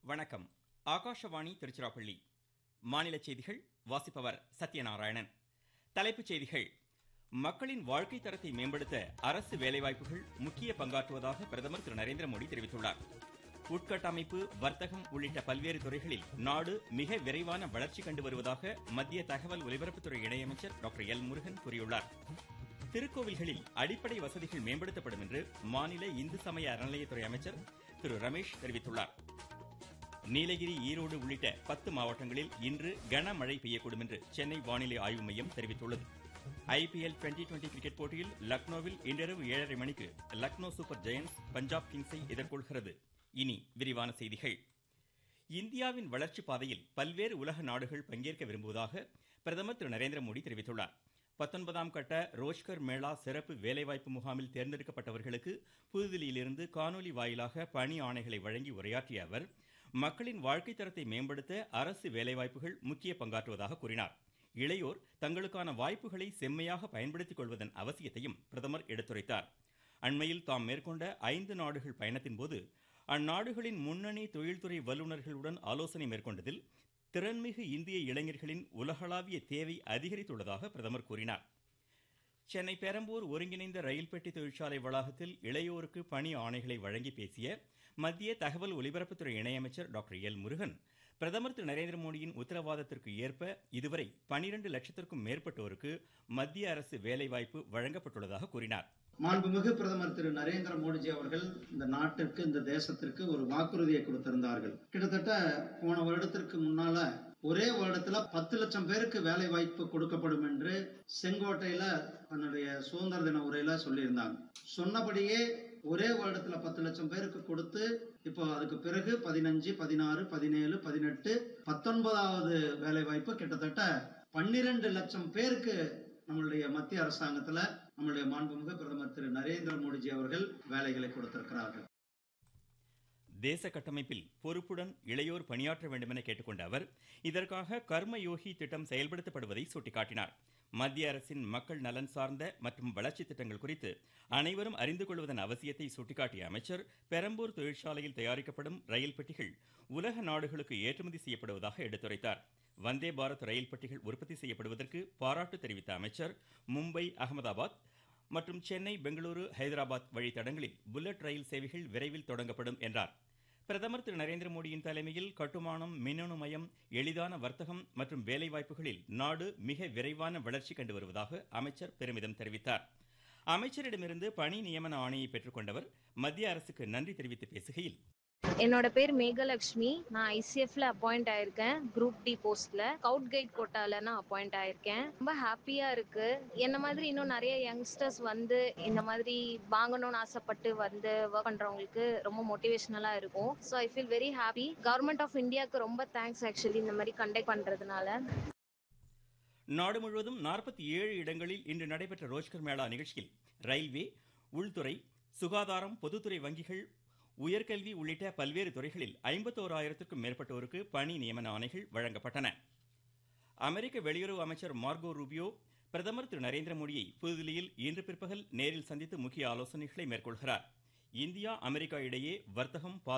வணக்கம் ஆகாஷவாணி திருச்சிராப்பள்ளி மாநில செய்திகள் வாசிப்பவர் சத்யநாராயணன் தலைப்புச் செய்திகள் மக்களின் வாழ்க்கை தரத்தை மேம்படுத்த அரசு வேலைவாய்ப்புகள் முக்கிய பங்காற்றுவதாக பிரதமர் திரு நரேந்திர மோடி தெரிவித்துள்ளார் உட்கட்டமைப்பு வர்த்தகம் உள்ளிட்ட பல்வேறு துறைகளில் நாடு மிக விரைவான வளர்ச்சி கண்டு வருவதாக மத்திய தகவல் ஒலிபரப்புத்துறை இணையமைச்சர் டாக்டர் எல் முருகன் கூறியுள்ளார் திருக்கோவில்களில் அடிப்படை வசதிகள் மேம்படுத்தப்படும் என்று மாநில இந்து சமய அறநிலையத்துறை அமைச்சர் திரு ரமேஷ் தெரிவித்துள்ளார் நீலகிரி ஈரோடு உள்ளிட்ட பத்து மாவட்டங்களில் இன்று கனமழை பெய்யக்கூடும் என்று சென்னை வானிலை ஆய்வு மையம் தெரிவித்துள்ளது ஐபிஎல் டுவெண்டி டுவெண்டி கிரிக்கெட் போட்டியில் லக்னோவில் இன்றிரவு ஏழரை மணிக்கு லக்னோ சூப்பர் ஜெயண்ட்ஸ் பஞ்சாப் கிங்ஸை எதிர்கொள்கிறது இனி விரிவான செய்திகள் இந்தியாவின் வளர்ச்சி பாதையில் பல்வேறு உலக நாடுகள் பங்கேற்க விரும்புவதாக பிரதமர் திரு நரேந்திர மோடி தெரிவித்துள்ளார் பத்தொன்பதாம் கட்ட ரோஷ்கர் மேளா சிறப்பு வேலைவாய்ப்பு முகாமில் தேர்ந்தெடுக்கப்பட்டவர்களுக்கு புதுதில்லியிலிருந்து காணொலி வாயிலாக பணி ஆணைகளை வழங்கி உரையாற்றிய அவர் மக்களின் வாழ்க்கை தரத்தை மேம்படுத்த அரசு வேலைவாய்ப்புகள் முக்கிய பங்காற்றுவதாக கூறினார் இளையோர் தங்களுக்கான வாய்ப்புகளை செம்மையாக பயன்படுத்திக் கொள்வதன் அவசியத்தையும் பிரதமர் எடுத்துரைத்தார் அண்மையில் தாம் மேற்கொண்ட ஐந்து நாடுகள் பயணத்தின் போது அந்நாடுகளின் முன்னணி தொழில்துறை வல்லுநர்களுடன் ஆலோசனை மேற்கொண்டதில் திறன்மிகு இந்திய இளைஞர்களின் உலகளாவிய தேவை அதிகரித்துள்ளதாக பிரதமர் கூறினார் சென்னை பெரம்பூர் ஒருங்கிணைந்த ரயில் பெட்டி தொழிற்சாலை வளாகத்தில் இளையோருக்கு பணி ஆணைகளை வழங்கி பேசிய மத்திய தகவல் ஒலிபரப்புத்துறை இணையமைச்சர் டாக்டர் எல் முருகன் பிரதமர் திரு நரேந்திர மோடியின் உத்தரவாதத்திற்கு ஏற்ப இதுவரை பனிரெண்டு லட்சத்திற்கும் மேற்பட்டோருக்கு மத்திய அரசு வேலைவாய்ப்பு வழங்கப்பட்டுள்ளதாக கூறினார் மாண்புமிகு பிரதமர் திரு நரேந்திர மோடிஜி அவர்கள் இந்த நாட்டிற்கு இந்த தேசத்திற்கு ஒரு வாக்குறுதியை கொடுத்திருந்தார்கள் கிட்டத்தட்ட போன வருடத்திற்கு முன்னால ஒரே வருடத்துல பத்து லட்சம் பேருக்கு வேலை வாய்ப்பு கொடுக்கப்படும் என்று செங்கோட்டையில தன்னுடைய சுதந்திர தின உரையில சொல்லியிருந்தாங்க சொன்னபடியே ஒரே வருடத்துல பத்து லட்சம் பேருக்கு கொடுத்து இப்போ அதுக்கு பிறகு பதினஞ்சு பதினாறு பதினேழு பதினெட்டு பத்தொன்பதாவது வேலை வாய்ப்பு கிட்டத்தட்ட பன்னிரண்டு லட்சம் பேருக்கு நம்மளுடைய மத்திய அரசாங்கத்துல நம்மளுடைய மாண்புமிகு பிரதமர் திரு நரேந்திர மோடிஜி அவர்கள் வேலைகளை கொடுத்திருக்கிறார்கள் தேச கட்டமைப்பில் பொறுப்புடன் இளையோர் பணியாற்ற வேண்டும் என கேட்டுக்கொண்ட அவர் இதற்காக கர்ம யோகி திட்டம் செயல்படுத்தப்படுவதை சுட்டிக்காட்டினார் மத்திய அரசின் மக்கள் நலன் சார்ந்த மற்றும் வளர்ச்சி திட்டங்கள் குறித்து அனைவரும் அறிந்து கொள்வதன் அவசியத்தை சுட்டிக்காட்டிய அமைச்சர் பெரம்பூர் தொழிற்சாலையில் தயாரிக்கப்படும் ரயில் பெட்டிகள் உலக நாடுகளுக்கு ஏற்றுமதி செய்யப்படுவதாக எடுத்துரைத்தார் வந்தே பாரத் ரயில் பெட்டிகள் உற்பத்தி செய்யப்படுவதற்கு பாராட்டு தெரிவித்த அமைச்சர் மும்பை அகமதாபாத் மற்றும் சென்னை பெங்களூரு ஹைதராபாத் வழித்தடங்களில் புல்லட் ரயில் சேவைகள் விரைவில் தொடங்கப்படும் என்றார் பிரதமர் திரு நரேந்திர மோடியின் தலைமையில் கட்டுமானம் மின்னணு மயம் எளிதான வர்த்தகம் மற்றும் வேலைவாய்ப்புகளில் நாடு மிக விரைவான வளர்ச்சி கண்டு வருவதாக அமைச்சர் பெருமிதம் தெரிவித்தார் அமைச்சரிடமிருந்து பணி நியமன ஆணையை பெற்றுக்கொண்டவர் மத்திய அரசுக்கு நன்றி தெரிவித்து பேசுகையில் என்னோட பேர் மேகலட்சுமி நான் ஐசிஎஃப்ல அப்பாயிண்ட் ஆயிருக்கேன் குரூப் டி போஸ்ட்ல ஸ்கவுட் கைட் கோட்டால நான் அப்பாயிண்ட் ஆயிருக்கேன் ரொம்ப ஹாப்பியா இருக்கு என்ன மாதிரி இன்னும் நிறைய யங்ஸ்டர்ஸ் வந்து இந்த மாதிரி வாங்கணும்னு ஆசைப்பட்டு வந்து ஒர்க் பண்றவங்களுக்கு ரொம்ப மோட்டிவேஷனலா இருக்கும் so I feel very happy government of இந்தியாவுக்கு ரொம்ப தேங்க்ஸ் ஆக்சுவலி இந்த மாதிரி கண்டக்ட் பண்றதுனால நாடு முழுவதும் நாற்பத்தி ஏழு இடங்களில் இன்று நடைபெற்ற ரோஜ்கர் மேளா நிகழ்ச்சியில் ரயில்வே உள்துறை சுகாதாரம் பொதுத்துறை வங்கிகள் உயர்கல்வி உள்ளிட்ட பல்வேறு துறைகளில் ஐம்பத்தோராயிரத்திற்கும் மேற்பட்டோருக்கு பணி நியமன ஆணைகள் வழங்கப்பட்டன அமெரிக்க வெளியுறவு அமைச்சர் மார்கோ ரூபியோ பிரதமர் திரு நரேந்திர மோடியை புதுதில்லியில் இன்று பிற்பகல் நேரில் சந்தித்து முக்கிய ஆலோசனைகளை மேற்கொள்கிறார் இந்தியா அமெரிக்கா இடையே வர்த்தகம்